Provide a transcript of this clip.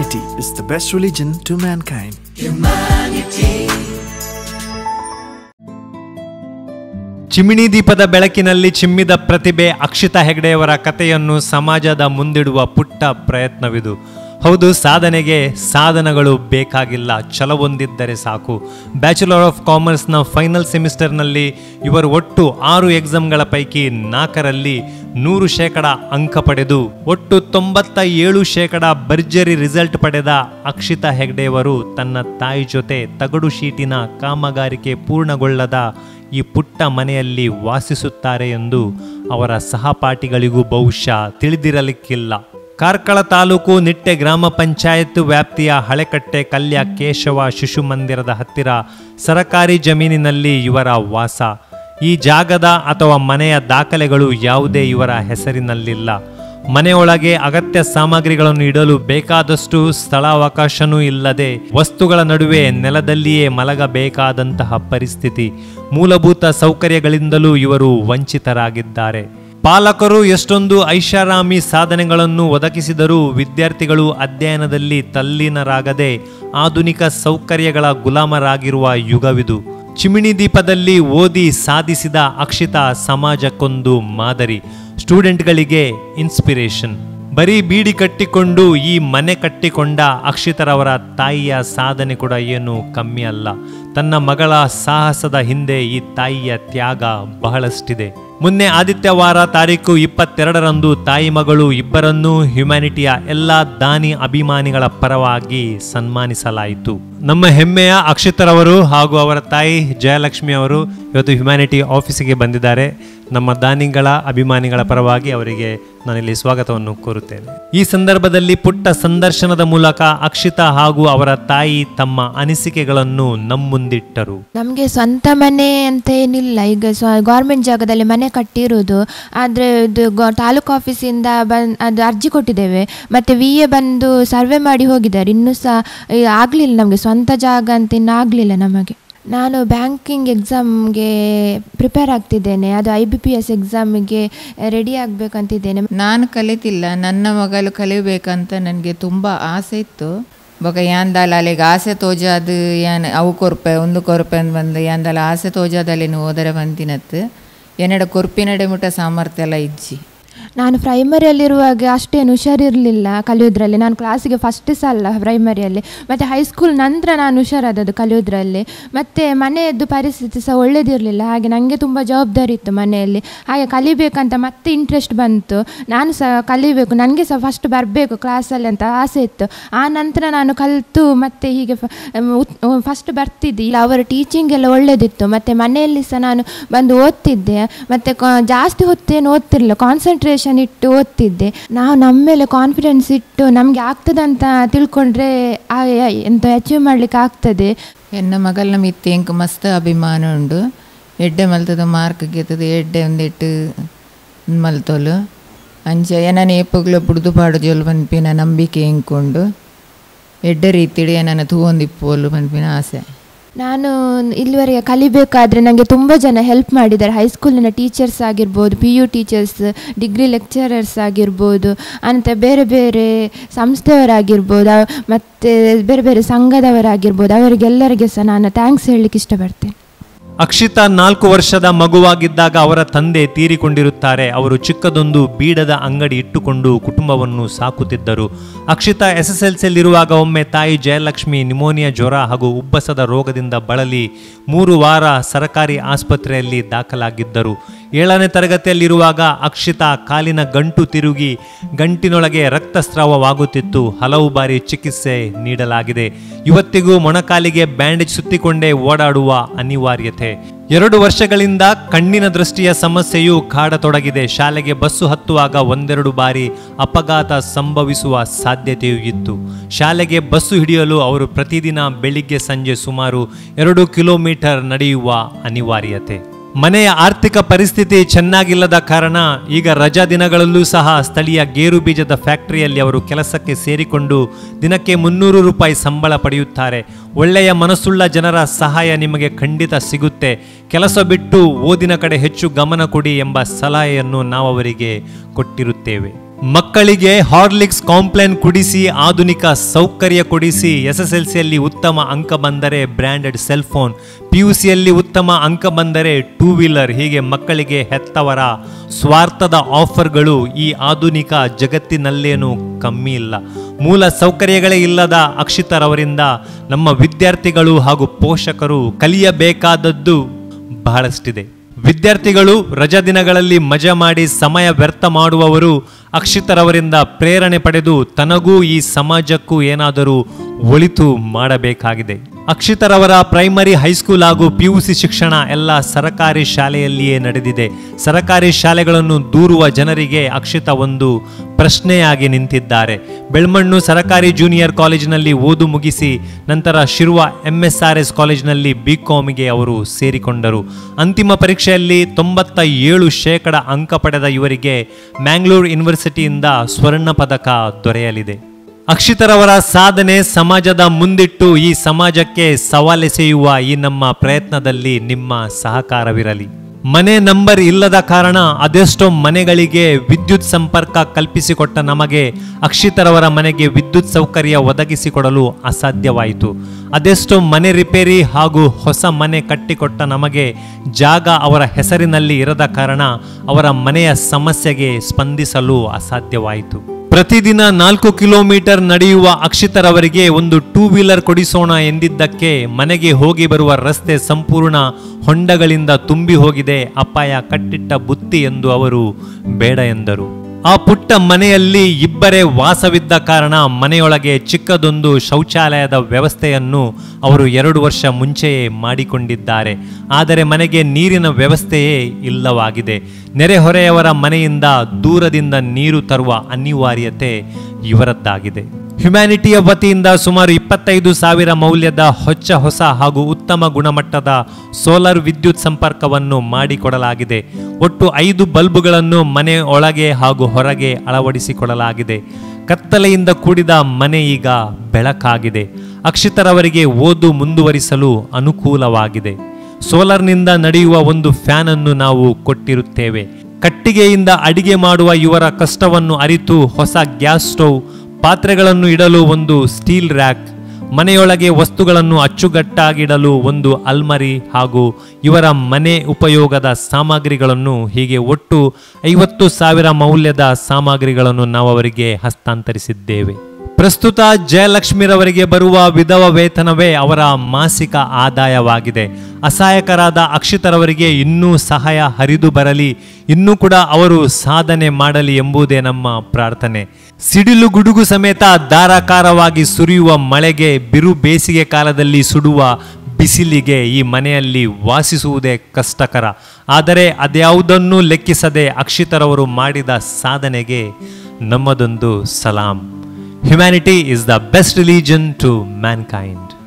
Humanity is the best religion to mankind. ಚಿಮಿಣಿ ದೀಪದ ಬೆಳಕಿನಲ್ಲಿ ಚಿಮ್ಮಿದ ಪ್ರತಿಭೆ ಅಕ್ಷಿತಾ ಹೆಗ್ಡೆಯವರ ಕಥೆಯನ್ನು ಸಮಾಜದ ಮುಂದಿಡುವ ಪುಟ್ಟ ಪ್ರಯತ್ನವಿದು ಹೌದು ಸಾಧನೆಗೆ ಸಾಧನಗಳು ಬೇಕಾಗಿಲ್ಲ ಛಲವೊಂದಿದ್ದರೆ ಸಾಕು ಬ್ಯಾಚುಲರ್ ಆಫ್ ಕಾಮರ್ಸ್ನ ಫೈನಲ್ ಸೆಮಿಸ್ಟರ್ನಲ್ಲಿ ಇವರು ಒಟ್ಟು ಆರು ಎಕ್ಸಾಮ್ಗಳ ಪೈಕಿ ನಾಲ್ಕರಲ್ಲಿ ನೂರು ಶೇಕಡ ಅಂಕ ಪಡೆದು ಒಟ್ಟು ತೊಂಬತ್ತ ಏಳು ಶೇಕಡ ಭರ್ಜರಿ ರಿಸಲ್ಟ್ ಪಡೆದ ಅಕ್ಷಿತಾ ಹೆಗ್ಡೆಯವರು ತನ್ನ ತಾಯಿ ಜೊತೆ ತಗಡು ಶೀಟಿನ ಕಾಮಗಾರಿಕೆ ಪೂರ್ಣಗೊಳ್ಳದ ಈ ಪುಟ್ಟ ಮನೆಯಲ್ಲಿ ವಾಸಿಸುತ್ತಾರೆ ಎಂದು ಅವರ ಸಹಪಾಠಿಗಳಿಗೂ ಬಹುಶಃ ತಿಳಿದಿರಲಿಕ್ಕಿಲ್ಲ ಕಾರ್ಕಳ ತಾಲೂಕು ನಿಟ್ಟೆ ಗ್ರಾಮ ಪಂಚಾಯತ್ ವ್ಯಾಪ್ತಿಯ ಹಳೆಕಟ್ಟೆ ಕಲ್ಯ ಕೇಶವ ಶಿಶು ಮಂದಿರದ ಹತ್ತಿರ ಸರಕಾರಿ ಜಮೀನಿನಲ್ಲಿ ಇವರ ವಾಸ ಈ ಜಾಗದ ಅಥವಾ ಮನೆಯ ದಾಖಲೆಗಳು ಯಾವುದೇ ಇವರ ಹೆಸರಿನಲ್ಲಿಲ್ಲ ಮನೆಯೊಳಗೆ ಅಗತ್ಯ ಸಾಮಗ್ರಿಗಳನ್ನು ಇಡಲು ಬೇಕಾದಷ್ಟು ಸ್ಥಳಾವಕಾಶನೂ ಇಲ್ಲದೆ ವಸ್ತುಗಳ ನಡುವೆ ನೆಲದಲ್ಲಿಯೇ ಮಲಗಬೇಕಾದಂತಹ ಪರಿಸ್ಥಿತಿ ಮೂಲಭೂತ ಸೌಕರ್ಯಗಳಿಂದಲೂ ಇವರು ವಂಚಿತರಾಗಿದ್ದಾರೆ ಪಾಲಕರು ಎಷ್ಟೊಂದು ಐಷಾರಾಮಿ ಸಾಧನೆಗಳನ್ನು ಒದಗಿಸಿದರೂ ವಿದ್ಯಾರ್ಥಿಗಳು ಅಧ್ಯಯನದಲ್ಲಿ ತಲ್ಲೀನರಾಗದೆ ಆಧುನಿಕ ಸೌಕರ್ಯಗಳ ಗುಲಾಮರಾಗಿರುವ ಯುಗವಿದು ಚಿಮಿಣಿ ದೀಪದಲ್ಲಿ ಓದಿ ಸಾಧಿಸಿದ ಅಕ್ಷಿತಾ ಸಮಾಜಕ್ಕೊಂದು ಮಾದರಿ ಸ್ಟೂಡೆಂಟ್ಗಳಿಗೆ ಇನ್ಸ್ಪಿರೇಷನ್ ಬರೀ ಬೀಡಿ ಕಟ್ಟಿಕೊಂಡು ಈ ಮನೆ ಕಟ್ಟಿಕೊಂಡ ಅಕ್ಷಿತರವರ ತಾಯಿಯ ಸಾಧನೆ ಕೂಡ ಏನು ಕಮ್ಮಿ ಅಲ್ಲ ತನ್ನ ಮಗಳ ಸಾಹಸದ ಹಿಂದೆ ಈ ತಾಯಿಯ ತ್ಯಾಗ ಬಹಳಷ್ಟಿದೆ ಮೊನ್ನೆ ಆದಿತ್ಯವಾರ ತಾರೀಕು ಇಪ್ಪತ್ತೆರಡರಂದು ತಾಯಿ ಮಗಳು ಇಬ್ಬರನ್ನೂ ಹ್ಯುಮ್ಯಾನಿಟಿಯ ಎಲ್ಲ ದಾನಿ ಅಭಿಮಾನಿಗಳ ಪರವಾಗಿ ಸನ್ಮಾನಿಸಲಾಯಿತು ನಮ್ಮ ಹೆಮ್ಮೆಯ ಅಕ್ಷಿತರವರು ಹಾಗೂ ಅವರ ತಾಯಿ ಜಯಲಕ್ಷ್ಮಿ ಅವರು ಇವತ್ತು ಹ್ಯುಮ್ಯಾನಿಟಿ ಆಫೀಸಿಗೆ ಬಂದಿದ್ದಾರೆ ನಮ್ಮ ದಾನಿಗಳ ಅಭಿಮಾನಿಗಳ ಪರವಾಗಿ ಅವರಿಗೆ ನಾನಿಲ್ಲಿ ಸ್ವಾಗತವನ್ನು ಕೋರುತ್ತೇನೆ ಈ ಸಂದರ್ಭದಲ್ಲಿ ಪುಟ್ಟ ಸಂದರ್ಶನದ ಮೂಲಕ ಅಕ್ಷಿತಾ ಹಾಗೂ ಅವರ ತಾಯಿ ತಮ್ಮ ಅನಿಸಿಕೆಗಳನ್ನು ನಮ್ಮುಂದಿಟ್ಟರು ನಮಗೆ ಸ್ವಂತ ಮನೆ ಅಂತ ಏನಿಲ್ಲ ಈಗ ಸ್ವ ಗೌರ್ಮೆಂಟ್ ಜಾಗದಲ್ಲಿ ಮನೆ ಕಟ್ಟಿರೋದು ಆದರೆ ಇದು ಗೊ- ತಾಲೂಕು ಆಫೀಸಿಂದ ಬಂದು ಅದು ಅರ್ಜಿ ಕೊಟ್ಟಿದ್ದೇವೆ ಮತ್ತು ವಿ ಎ ಬಂದು ಸರ್ವೆ ಮಾಡಿ ಹೋಗಿದ್ದಾರೆ ಇನ್ನೂ ಸಹ ಆಗಲಿಲ್ಲ ನಮಗೆ ಸ್ವಂತ ಜಾಗ ಅಂತ ಇನ್ನೂ ಆಗಲಿಲ್ಲ ನಮಗೆ ನಾನು ಬ್ಯಾಂಕಿಂಗ್ ಎಕ್ಸಾಮ್ಗೆ ಪ್ರಿಪೇರ್ ಆಗ್ತಿದ್ದೇನೆ ಅದು ಐ ಬಿ ಪಿ ಎಸ್ ಎಕ್ಸಾಮಿಗೆ ರೆಡಿ ಆಗಬೇಕಂತಿದ್ದೇನೆ ನಾನು ಕಲಿತಿಲ್ಲ ನನ್ನ ಮಗಳು ಕಲಿಬೇಕಂತ ನನಗೆ ತುಂಬ ಆಸೆ ಇತ್ತು ಬೊಕ ಯಾಂದಾಲ ಅಲ್ಲಿಗೆ ಆಸೆ ತೋಜಾದು ಯಾನ್ ಅವು ಕೊರ್ಪೆ ಒಂದು ಕೊರ್ಪೆ ಅಂತ ಬಂದು ಯಾಂದಾಲ ಆಸೆ ತೋಜಾದಲ್ಲಿ ಹೋದರೆ ಬಂತಿನತ್ತು ಎನ್ನಡ ಕೊರ್ಪಿನಡೆ ಮುಟ ಸಾಮರ್ಥ್ಯ ಎಲ್ಲ ಇಜ್ಜಿ ನಾನು ಪ್ರೈಮರಿಯಲ್ಲಿರುವಾಗ ಅಷ್ಟೇನು ಹುಷಾರಿರಲಿಲ್ಲ ಕಲಿಯೋದ್ರಲ್ಲಿ ನಾನು ಕ್ಲಾಸಿಗೆ ಫಸ್ಟ್ ಸಹ ಅಲ್ಲ ಪ್ರೈಮರಿಯಲ್ಲಿ ಮತ್ತು ಹೈಸ್ಕೂಲ್ ನಂತರ ನಾನು ಹುಷಾರಾದದ್ದು ಕಲಿಯೋದ್ರಲ್ಲಿ ಮತ್ತು ಮನೆಯದ್ದು ಪರಿಸ್ಥಿತಿ ಸಹ ಒಳ್ಳೇದಿರಲಿಲ್ಲ ಹಾಗೆ ನನಗೆ ತುಂಬ ಜವಾಬ್ದಾರಿ ಇತ್ತು ಮನೆಯಲ್ಲಿ ಹಾಗೆ ಕಲಿಬೇಕಂತ ಮತ್ತೆ ಇಂಟ್ರೆಸ್ಟ್ ಬಂತು ನಾನು ಸಹ ಕಲಿಬೇಕು ನನಗೆ ಸಹ ಫಸ್ಟ್ ಬರಬೇಕು ಕ್ಲಾಸಲ್ಲಿ ಅಂತ ಆಸೆ ಇತ್ತು ಆ ನಂತರ ನಾನು ಕಲಿತು ಮತ್ತು ಹೀಗೆ ಫಸ್ಟ್ ಬರ್ತಿದ್ದೆ ಇಲ್ಲ ಅವರ ಟೀಚಿಂಗ್ ಎಲ್ಲ ಒಳ್ಳೇದಿತ್ತು ಮತ್ತು ಮನೆಯಲ್ಲಿ ಸಹ ನಾನು ಬಂದು ಓದ್ತಿದ್ದೆ ಮತ್ತು ಜಾಸ್ತಿ ಹೊತ್ತೇನು ಓದ್ತಿರಲಿಲ್ಲ ಕಾನ್ಸಂಟ್ರೇಷನ್ ಇಟ್ಟು ಓದ್ತಿದ್ದೆ ನಾವು ನಮ್ಮ ಮೇಲೆ ಕಾನ್ಫಿಡೆನ್ಸ್ ಇಟ್ಟು ನಮಗೆ ಆಗ್ತದಂತ ತಿಳ್ಕೊಂಡ್ರೆ ಆ- ಆ- ಎಂತ ಅಚೀವ್ ಮಾಡಲಿಕ್ಕೆ ಆಗ್ತದೆ ಎನ್ನ ಮಗಲ್ನ ಮಿತ್ತಿ ಎಂಕ್ ಮಸ್ತ್ ಅಭಿಮಾನ ಉಂಡು ಎಡ್ಡೆ ಮಲ್ತದ ಮಾರ್ಕ್ ಗೆತ್ತದ ಎಡ್ಡೆ ಒಂದೆಟ್ಟು ಮಲ್ತೋಲು ಅಂಚ ಏನನ ಏಪುಗ್ಲು ಬುಡ್ದು ಪಾಡು ಜೋಲು ಪನ್ಪಿನ ನಂಬಿಕೆ ಎಂಕೊಂಡು ಎಡ್ಡೆ ರೀತಿಡಿ ಏನನ ತೂವೊಂದಿಪ್ಪೋಲು ಪನ್ಪಿನ ಆಸೆ ನಾನು ಇಲ್ಲಿವರೆಗೆ ಕಲಿಬೇಕಾದ್ರೆ ನನಗೆ ತುಂಬ ಜನ ಹೆಲ್ಪ್ ಮಾಡಿದ್ದಾರೆ ಹೈಸ್ಕೂಲಿನ ಟೀಚರ್ಸ್ ಆಗಿರ್ಬೋದು P U teachers degree lecturers ಆಗಿರ್ಬೋದು ಅನಂತರ ಬೇರೆ ಬೇರೆ ಸಂಸ್ಥೆಯವರಾಗಿರ್ಬೋದು ಮತ್ತು ಬೇರೆ ಬೇರೆ ಸಂಘದವರಾಗಿರ್ಬೋದು ಅವರಿಗೆಲ್ಲರಿಗೆ ಸಹ ನಾನು ಥ್ಯಾಂಕ್ಸ್ ಹೇಳಲಿಕ್ಕೆ ಇಷ್ಟಪಡ್ತೇನೆ ಅಕ್ಷಿತಾ ನಾಲ್ಕು ವರ್ಷದ ಮಗುವಾಗಿದ್ದಾಗ ಅವರ ತಂದೆ ತೀರಿಕೊಂಡಿರುತ್ತಾರೆ ಅವರು ಚಿಕ್ಕದೊಂದು ಬೀಡದ ಅಂಗಡಿ ಇಟ್ಟುಕೊಂಡು ಕುಟುಂಬವನ್ನು ಸಾಕುತ್ತಿದ್ದರು ಅಕ್ಷಿತಾ ಎಸ್ ಎಸ್ ಎಲ್ ಸಿಯಲ್ಲಿರುವಾಗ ಒಮ್ಮೆ ತಾಯಿ ಜಯಲಕ್ಷ್ಮಿ ನಿಮೋನಿಯಾ ಜ್ವರ ಹಾಗೂ ಉಬ್ಬಸದ ರೋಗದಿಂದ ಬಳಲಿ ಮೂರು ವಾರ ಸರಕಾರಿ ಆಸ್ಪತ್ರೆಯಲ್ಲಿ ದಾಖಲಾಗಿದ್ದರು ಏಳನೇ ತರಗತಿಯಲ್ಲಿರುವಾಗ ಅಕ್ಷಿತಾ ಕಾಲಿನ ಗಂಟು ತಿರುಗಿ ಗಂಟಿನೊಳಗೆ ರಕ್ತಸ್ರಾವವಾಗುತ್ತಿತ್ತು ಹಲವು ಬಾರಿ ಚಿಕಿತ್ಸೆ ನೀಡಲಾಗಿದೆ ಇವತ್ತಿಗೂ ಮೊಣಕಾಲಿಗೆ ಬ್ಯಾಂಡೇಜ್ ಸುತ್ತಿಕೊಂಡೇ ಓಡಾಡುವ ಅನಿವಾರ್ಯತೆ ಎರಡು ವರ್ಷಗಳಿಂದ ಕಣ್ಣಿನ ದೃಷ್ಟಿಯ ಸಮಸ್ಯೆಯು ಕಾಡತೊಡಗಿದೆ ಶಾಲೆಗೆ ಬಸ್ಸು ಹತ್ತುವಾಗ ಒಂದೆರಡು ಬಾರಿ ಅಪಘಾತ ಸಂಭವಿಸುವ ಸಾಧ್ಯತೆಯೂ ಇತ್ತು ಶಾಲೆಗೆ ಬಸ್ಸು ಹಿಡಿಯಲು ಅವರು ಪ್ರತಿದಿನ ಬೆಳಿಗ್ಗೆ ಸಂಜೆ ಸುಮಾರು ಎರಡು ಕಿಲೋಮೀಟರ್ ನಡೆಯುವ ಅನಿವಾರ್ಯತೆ ಮನೆಯ ಆರ್ಥಿಕ ಪರಿಸ್ಥಿತಿ ಚೆನ್ನಾಗಿಲ್ಲದ ಕಾರಣ ಈಗ ರಜಾ ದಿನಗಳಲ್ಲೂ ಸಹ ಸ್ಥಳೀಯ ಗೇರು ಬೀಜದ ಫ್ಯಾಕ್ಟರಿಯಲ್ಲಿ ಅವರು ಕೆಲಸಕ್ಕೆ ಸೇರಿಕೊಂಡು ದಿನಕ್ಕೆ ಮುನ್ನೂರು ರೂಪಾಯಿ ಸಂಬಳ ಪಡೆಯುತ್ತಾರೆ ಒಳ್ಳೆಯ ಮನಸ್ಸುಳ್ಳ ಜನರ ಸಹಾಯ ನಿಮಗೆ ಖಂಡಿತ ಸಿಗುತ್ತೆ ಕೆಲಸ ಬಿಟ್ಟು ಓದಿನ ಕಡೆ ಹೆಚ್ಚು ಗಮನ ಕೊಡಿ ಎಂಬ ಸಲಹೆಯನ್ನು ನಾವು ಅವರಿಗೆ ಕೊಟ್ಟಿರುತ್ತೇವೆ ಮಕ್ಕಳಿಗೆ ಹಾರ್ಲಿಕ್ಸ್ ಕಾಂಪ್ಲೇನ್ ಕುಡಿಸಿ ಆಧುನಿಕ ಸೌಕರ್ಯ ಕೊಡಿಸಿ ಎಸ್ ಎಸ್ ಎಲ್ ಸಿಯಲ್ಲಿ ಉತ್ತಮ ಅಂಕ ಬಂದರೆ branded cell phone P U ಸಿಯಲ್ಲಿ ಉತ್ತಮ ಅಂಕ ಬಂದರೆ ಟೂ ವೀಲರ್ ಹೀಗೆ ಮಕ್ಕಳಿಗೆ ಹೆತ್ತವರ ಸ್ವಾರ್ಥದ ಆಫರ್ಗಳು ಈ ಆಧುನಿಕ ಜಗತ್ತಿನಲ್ಲೇನೂ ಕಮ್ಮಿ ಇಲ್ಲ ಮೂಲ ಸೌಕರ್ಯಗಳೇ ಇಲ್ಲದ ಅಕ್ಷಿತರವರಿಂದ ನಮ್ಮ ವಿದ್ಯಾರ್ಥಿಗಳು ಹಾಗೂ ಪೋಷಕರು ಕಲಿಯಬೇಕಾದದ್ದು ಬಹಳಷ್ಟಿದೆ ವಿದ್ಯಾರ್ಥಿಗಳು ರಜಾ ದಿನಗಳಲ್ಲಿ ಮಜಾ ಮಾಡಿ ಸಮಯ ವ್ಯರ್ಥ ಮಾಡುವವರು ಅಕ್ಷಿತರವರಿಂದ ಪ್ರೇರಣೆ ಪಡೆದು ತನಗೂ ಈ ಸಮಾಜಕ್ಕೂ ಏನಾದರೂ ಒಳಿತು ಮಾಡಬೇಕಾಗಿದೆ ಅಕ್ಷಿತರವರ ಪ್ರೈಮರಿ ಹೈಸ್ಕೂಲ್ ಹಾಗೂ ಪಿಯುಸಿ ಶಿಕ್ಷಣ ಎಲ್ಲ ಸರಕಾರಿ ಶಾಲೆಯಲ್ಲಿಯೇ ನಡೆದಿದೆ ಸರಕಾರಿ ಶಾಲೆಗಳನ್ನು ದೂರುವ ಜನರಿಗೆ ಅಕ್ಷಿತ ಒಂದು ಪ್ರಶ್ನೆಯಾಗಿ ನಿಂತಿದ್ದಾರೆ ಬೆಳ್ಮಣ್ಣು ಸರಕಾರಿ ಜೂನಿಯರ್ ಕಾಲೇಜಿನಲ್ಲಿ ಓದು ಮುಗಿಸಿ ನಂತರ Shirva M S R S ಕಾಲೇಜಿನಲ್ಲಿ ಬಿ ಕಾಮ್ಗೆ ಅವರು ಸೇರಿಕೊಂಡರು ಅಂತಿಮ ಪರೀಕ್ಷೆಯಲ್ಲಿ ತೊಂಬತ್ತ ಏಳು ಶೇಕಡ ಅಂಕ ಪಡೆದ ಇವರಿಗೆ ಮ್ಯಾಂಗ್ಳೂರು ಯೂನಿವರ್ಸಿಟಿಯಿಂದ ಸ್ವರ್ಣ ಪದಕ ದೊರೆಯಲಿದೆ ಅಕ್ಷಿತರವರ ಸಾಧನೆ ಸಮಾಜದ ಮುಂದಿಟ್ಟು ಈ ಸಮಾಜಕ್ಕೆ ಸವಾಲೆಸೆಯುವ ಈ ನಮ್ಮ ಪ್ರಯತ್ನದಲ್ಲಿ ನಿಮ್ಮ ಸಹಕಾರವಿರಲಿ ಮನೆ ನಂಬರ್ ಇಲ್ಲದ ಕಾರಣ ಅದೆಷ್ಟೋ ಮನೆಗಳಿಗೆ ವಿದ್ಯುತ್ ಸಂಪರ್ಕ ಕಲ್ಪಿಸಿಕೊಟ್ಟ ನಮಗೆ ಅಕ್ಷಿತರವರ ಮನೆಗೆ ವಿದ್ಯುತ್ ಸೌಕರ್ಯ ಒದಗಿಸಿಕೊಡಲು ಅಸಾಧ್ಯವಾಯಿತು ಅದೆಷ್ಟೋ ಮನೆ ರಿಪೇರಿ ಹಾಗೂ ಹೊಸ ಮನೆ ಕಟ್ಟಿಕೊಟ್ಟ ನಮಗೆ ಜಾಗ ಅವರ ಹೆಸರಿನಲ್ಲಿ ಇರದ ಕಾರಣ ಅವರ ಮನೆಯ ಸಮಸ್ಯೆಗೆ ಸ್ಪಂದಿಸಲು ಅಸಾಧ್ಯವಾಯಿತು ಪ್ರತಿದಿನ ನಾಲ್ಕು ಕಿಲೋಮೀಟರ್ ನಡೆಯುವ ಅಕ್ಷಿತರವರಿಗೆ ಒಂದು ಟೂ ವೀಲರ್ ಕೊಡಿಸೋಣ ಎಂದಿದ್ದಕ್ಕೆ ಮನೆಗೆ ಹೋಗಿ ಬರುವ ರಸ್ತೆ ಸಂಪೂರ್ಣ ಹೊಂಡಗಳಿಂದ ತುಂಬಿ ಹೋಗಿದೆ ಅಪಾಯ ಕಟ್ಟಿಟ್ಟ ಬುತ್ತಿ ಎಂದು ಅವರು ಬೇಡ ಎಂದರು ಆ ಪುಟ್ಟ ಮನೆಯಲ್ಲಿ ಇಬ್ಬರೇ ವಾಸವಿದ್ದ ಕಾರಣ ಮನೆಯೊಳಗೆ ಚಿಕ್ಕದೊಂದು ಶೌಚಾಲಯದ ವ್ಯವಸ್ಥೆಯನ್ನು ಅವರು ಎರಡು ವರ್ಷ ಮುಂಚೆಯೇ ಮಾಡಿಕೊಂಡಿದ್ದಾರೆ ಆದರೆ ಮನೆಗೆ ನೀರಿನ ವ್ಯವಸ್ಥೆಯೇ ಇಲ್ಲವಾಗಿದೆ ನೆರೆಹೊರೆಯವರ ಮನೆಯಿಂದ ದೂರದಿಂದ ನೀರು ತರುವ ಅನಿವಾರ್ಯತೆ ಇವರದ್ದಾಗಿದೆ ಹ್ಯುಮ್ಯಾನಿಟಿಯ ವತಿಯಿಂದ ಸುಮಾರು ಇಪ್ಪತ್ತೈದು ಸಾವಿರ ಮೌಲ್ಯದ ಹೊಚ್ಚ ಹೊಸ ಹಾಗೂ ಉತ್ತಮ ಗುಣಮಟ್ಟದ ಸೋಲಾರ್ ವಿದ್ಯುತ್ ಸಂಪರ್ಕವನ್ನು ಮಾಡಿಕೊಡಲಾಗಿದೆ ಒಟ್ಟು ಐದು ಬಲ್ಬುಗಳನ್ನು ಮನೆ ಒಳಗೆ ಹಾಗೂ ಹೊರಗೆ ಅಳವಡಿಸಿಕೊಡಲಾಗಿದೆ ಕತ್ತಲೆಯಿಂದ ಕೂಡಿದ ಮನೆ ಈಗ ಬೆಳಕಾಗಿದೆ ಅಕ್ಷಿತರವರಿಗೆ ಓದು ಮುಂದುವರಿಸಲು ಅನುಕೂಲವಾಗಿದೆ ಸೋಲಾರ್ನಿಂದ ನಡೆಯುವ ಒಂದು ಫ್ಯಾನ್ ಅನ್ನು ನಾವು ಕೊಟ್ಟಿರುತ್ತೇವೆ ಕಟ್ಟಿಗೆಯಿಂದ ಅಡಿಗೆ ಮಾಡುವ ಇವರ ಕಷ್ಟವನ್ನು ಅರಿತು ಹೊಸ ಗ್ಯಾಸ್ ಸ್ಟೌವ್ ಪಾತ್ರೆಗಳನ್ನು ಇಡಲು ಒಂದು ಸ್ಟೀಲ್ ರ್ಯಾಕ್ ಮನೆಯೊಳಗೆ ವಸ್ತುಗಳನ್ನು ಅಚ್ಚುಗಟ್ಟಾಗಿಡಲು ಒಂದು ಅಲ್ಮರಿ ಹಾಗೂ ಇವರ ಮನೆ ಉಪಯೋಗದ ಸಾಮಗ್ರಿಗಳನ್ನು ಹೀಗೆ ಒಟ್ಟು ಐವತ್ತು ಸಾವಿರ ಮೌಲ್ಯದ ಸಾಮಗ್ರಿಗಳನ್ನು ನಾವು ಅವರಿಗೆ ಹಸ್ತಾಂತರಿಸಿದ್ದೇವೆ ಪ್ರಸ್ತುತ ಜಯಲಕ್ಷ್ಮಿರವರಿಗೆ ಬರುವ ವಿಧವ ವೇತನವೇ ಅವರ ಮಾಸಿಕ ಆದಾಯವಾಗಿದೆ ಅಸಹಾಯಕರಾದ ಅಕ್ಷಿತರವರಿಗೆ ಇನ್ನೂ ಸಹಾಯ ಹರಿದು ಬರಲಿ ಇನ್ನೂ ಕೂಡ ಅವರು ಸಾಧನೆ ಮಾಡಲಿ ಎಂಬುದೇ ನಮ್ಮ ಪ್ರಾರ್ಥನೆ ಸಿಡಿಲು ಗುಡುಗು ಸಮೇತ ಧಾರಾಕಾರವಾಗಿ ಸುರಿಯುವ ಮಳೆಗೆ ಬಿರು ಬೇಸಿಗೆ ಕಾಲದಲ್ಲಿ ಸುಡುವ ಬಿಸಿಲಿಗೆ ಈ ಮನೆಯಲ್ಲಿ ವಾಸಿಸುವುದೇ ಕಷ್ಟಕರ ಆದರೆ ಅದ್ಯಾವುದನ್ನೂ ಲೆಕ್ಕಿಸದೆ ಅಕ್ಷಿತರವರು ಮಾಡಿದ ಸಾಧನೆಗೆ ನಮ್ಮದೊಂದು ಸಲಾಂ Humanity is the best religion to mankind.